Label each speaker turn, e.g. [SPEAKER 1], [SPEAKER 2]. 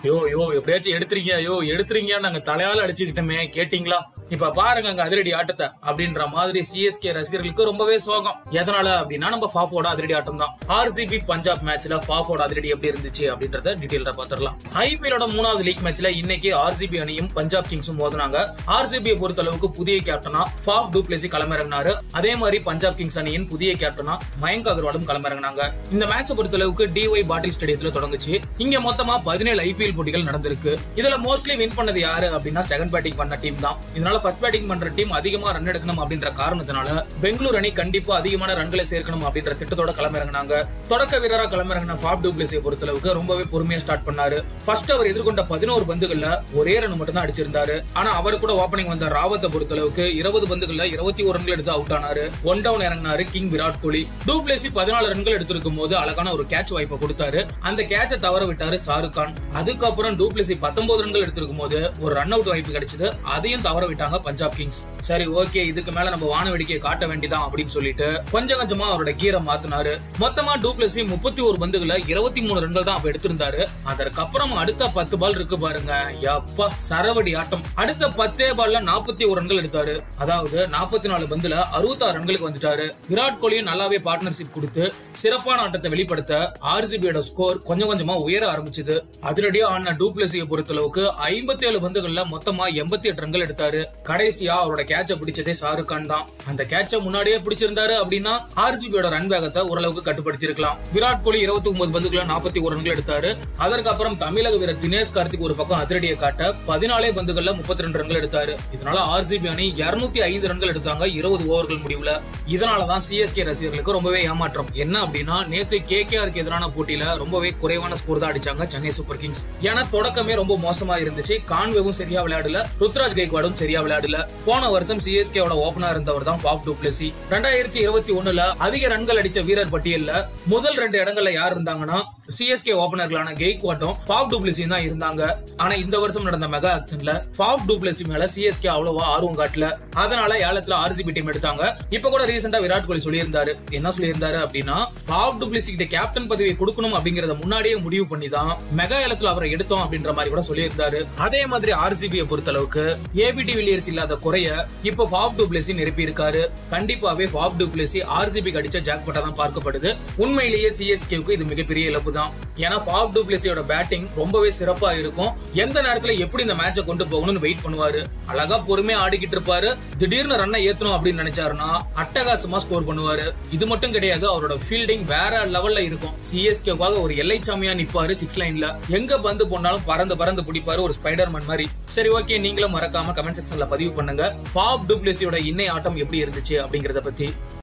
[SPEAKER 1] யோ யோ எப்படியாச்சும் எடுத்துறீங்க யோ எடுத்துறீங்க நாங்க தலையால அடிச்சுக்கிட்டோமே கேட்டீங்களா இப்ப பாருங்க அங்க அதிரடி ஆட்டத்தை அப்படின்ற மாதிரி சிஎஸ்கே ரசிகர்களுக்கு ரொம்பவே சோகம் எதனால அப்படின்னா நம்ம ஃபாஃபோட அதிரடி ஆட்டம் தான் ஆர்சிபி பஞ்சாப் மேட்ச்ல ஃபாஃபோட அதிரடி எப்படி இருந்துச்சு அப்படின்றத டீடைல்ல பாத்துரலாம் ஐபிஎலோட மூணாவது லீக் மேட்ச்ல இன்னைக்கு ஆர்சிபி அணியும் பஞ்சாப் கிங்ஸும் மோதினாங்க ஆர்சிபியை பொறுத்த அளவுக்கு புதிய கேப்டனா ஃபாஃப் டூப்ளேசி களமிறங்கினாரு அதே மாதிரி பஞ்சாப் கிங்ஸ் அணியின் புதிய கேப்டனா மயங்க் அகர்வாலும் களமிறங்கினாங்க இந்த மேட்சை பொறுத்த அளவுக்கு டிஒய் பாட்டில் ஸ்டேடியத்துல தொடங்குச்சு இங்க மொத்தமா பதினேழு ஐபிஎல் போட்டிகள் நடந்திருக்கு இதுல மோஸ்ட்லி வின் பண்ணது யாரு அப்படின்னா செகண்ட் பேட்டிங் பண்ண டீம் தான் இதனால ஃபர்ஸ்ட் பேட்டிங் பண்ற டீம் அதிகமா ரன் எடுக்கணும் அப்படின்ற காரணத்தினால பெங்களூர் அணி கண்டிப்பா அதிகமான ரன்களை சேர்க்கணும் அப்படின்ற திட்டத்தோட களமிறங்கினாங்க தொடக்க வீரரா களமிறங்கின ஃபாப் டூப்ளேசியை பொறுத்த அளவுக்கு ரொம்பவே பொறுமையா ஸ்டார்ட் பண்ணாரு ஃபர்ஸ்ட் அவர் எதிர்கொண்ட பதினோரு பந்துகள்ல ஒரே ரன் மட்டும் தான் அடிச்சிருந்தாரு ஆனா அவர் கூட ஓப்பனிங் வந்த ராவத்தை பொறுத்த அளவுக்கு இருபது பந்துகள்ல இருபத்தி ஒரு ரன்கள் எடுத்து அவுட் ஆனாரு ஒன் டவுன் இறங்கினாரு கிங் விராட் கோலி டூப்ளேசி பதினாலு ரன்கள் எடுத்திருக்கும் போது அழகான ஒரு கேட்ச் வாய்ப்பை கொடுத்தாரு அந்த கேட்சை தவற விட்டாரு ஷாருக் கான் அதுக்கப்புறம் டூப்ளேசி பத்தொன்பது ரன்கள் எடுத்திருக்கும் போது ஒரு ரன் அவுட் வாய்ப்பு கிடைச்சது அதையும் தவற விட்டாங்க பஞ்சாப் கிங்ஸ் சரி ஓகே இதுக்கு மேல நம்ம வான வேடிக்கையை காட்ட வேண்டியதான் அப்படின்னு சொல்லிட்டு கொஞ்சம் கொஞ்சமா அவரோட கீரை மாத்தினாரு மொத்தமா டூப்ளசி முப்பத்தி ஒரு பந்துகளை இருபத்தி மூணு ரன்கள் தான் அப்ப எடுத்திருந்தாரு அதற்கப்புறம் அடுத்த பத்து பால் இருக்கு பாருங்க யப்பா சரவடி ஆட்டம் அடுத்த பத்தே பால்ல நாற்பத்தி ஒரு ரன்கள் எடுத்தாரு அதாவது நாற்பத்தி நாலு பந்துல அறுபத்தாறு ரன்களுக்கு வந்துட்டாரு விராட் கோலியும் நல்லாவே பார்ட்னர்ஷிப் கொடுத்து சிறப்பான ஆட்டத்தை வெளிப்படுத்த ஆர்சிபியோட ஸ்கோர் கொஞ்சம் கொஞ்சமா உயர ஆரம்பிச்சது அதிரடியா ஆன டூப்ளசியை பொறுத்தளவுக்கு ஐம்பத்தி ஏழு பந்துகள்ல மொத்தமா எண்பத்தி எட்டு ரன்கள் எடுத்தாரு கடைசியா அவரோட கேட்ச பிடிச்சதே ஷாருக் கான் தான் அந்த கேட்ச முன்னாடியே பிடிச்சிருந்தாரு அப்படின்னா ஆர்சிபியோட ரன் வேகத்தை ஓரளவுக்கு கட்டுப்படுத்தி இருக்கலாம் விராட் கோலி இருபத்தி ஒன்பது பந்துகளை நாற்பத்தி ஒரு ரன்கள் எடுத்தாரு அதற்கப்புறம் தமிழக வீரர் தினேஷ் கார்த்திக் ஒரு பக்கம் அதிரடியை காட்ட பதினாலே பந்துகள்ல முப்பத்தி ரெண்டு ரன்கள் எடுத்தாரு இதனால ஆர்சிபி அணி இருநூத்தி ஐந்து ரன்கள் எடுத்தாங்க இருபது ஓவர்கள் முடிவுல இதனாலதான் சிஎஸ்கே ரசிகர்களுக்கு ரொம்பவே ஏமாற்றம் என்ன அப்படின்னா நேத்து கே எதிரான போட்டியில ரொம்பவே குறைவான ஸ்கோர் தான் அடிச்சாங்க சென்னை சூப்பர் கிங்ஸ் ஏன்னா தொடக்கமே ரொம்ப மோசமா இருந்துச்சு கான்வேவும் சரியா விளையாடல ருத்ராஜ் கைக்வாடும் சரியா விளையாடல போன வருஷம் சிஎஸ்கேவோட ஓபனா இருந்தவர் தான் பாப் டூப்ளசி ரெண்டாயிரத்தி இருபத்தி ஒண்ணுல அதிக ரன்கள் அடிச்ச வீரர் பட்டியல்ல முதல் ரெண்டு இடங்கள்ல யார் இருந்தாங்கன்னா சிஎஸ்கே ஓபனர்களான கெய்க்வாட்டும் பாப் டூப்ளசி தான் இருந்தாங்க ஆனா இந்த வருஷம் நடந்த மெகா ஆக்ஷன்ல பாப் டூப்ளசி மேல சிஎஸ்கே அவ்வளவா ஆர்வம் காட்டல அதனால ஏலத்துல ஆர்சிபி டீம் எடுத்தாங்க இப்ப கூட ரீசெண்டா விராட் கோலி சொல்லியிருந்தாரு என்ன சொல்லியிருந்தாரு அப்படின்னா பாப் டூப்ளசி கிட்ட கேப்டன் பதவியை கொடுக்கணும் அப்படிங்கறத முன்னாடியே முடிவு பண்ணி தான் மெகா ஏலத்துல அவரை எடுத்தோம் அப்படின்ற மாதிரி கூட சொல்லியிருந்தாரு அதே மாதிரி ஆர்சிபியை பொறுத்த அளவுக்கு ஏபிடி வில்லியர்ஸ் இல்லாத குறைய இப்ப ஃபாப் டூப்ளேசி நிரப்பி இருக்காரு கண்டிப்பாவே ஃபாப் டூப்ளேசி ஆர்சிபி அடிச்ச ஜாக்பட்டா தான் பார்க்கப்படுது உண்மையிலேயே சிஎஸ்கேவுக்கு இது மிகப்பெரிய இழப்பு தான் ஏன்னா ஃபாப் டூப்ளேசியோட பேட்டிங் ரொம்பவே சிறப்பா இருக்கும் எந்த நேரத்துல எப்படி இந்த மேட்சை கொண்டு போகணும்னு வெயிட் பண்ணுவாரு அழகா பொறுமையா ஆடிக்கிட்டு இருப்பாரு திடீர்னு ரன்னை ஏத்தணும் அப்படின்னு நினைச்சாருன்னா அட்டகாசமா ஸ்கோர் பண்ணுவாரு இது மட்டும் கிடையாது அவரோட ஃபீல்டிங் வேற லெவல்ல இருக்கும் சிஎஸ்கேவாக ஒரு எல்லை சாமியா நிப்பாரு சிக்ஸ் லைன்ல எங்க பந்து போனாலும் பறந்து பறந்து பிடிப்பாரு ஒரு ஸ்பைடர்மேன் மாதிரி சரி ஓகே நீங்களும் மறக்காம கமெண்ட் செக்ஷன்ல பதிவு பண்ணுங்க ஃபாப் டூப்ளேசியோட இன்னை ஆட்டம் எப்படி இருந்துச்சு அப்படிங்கறத பத்தி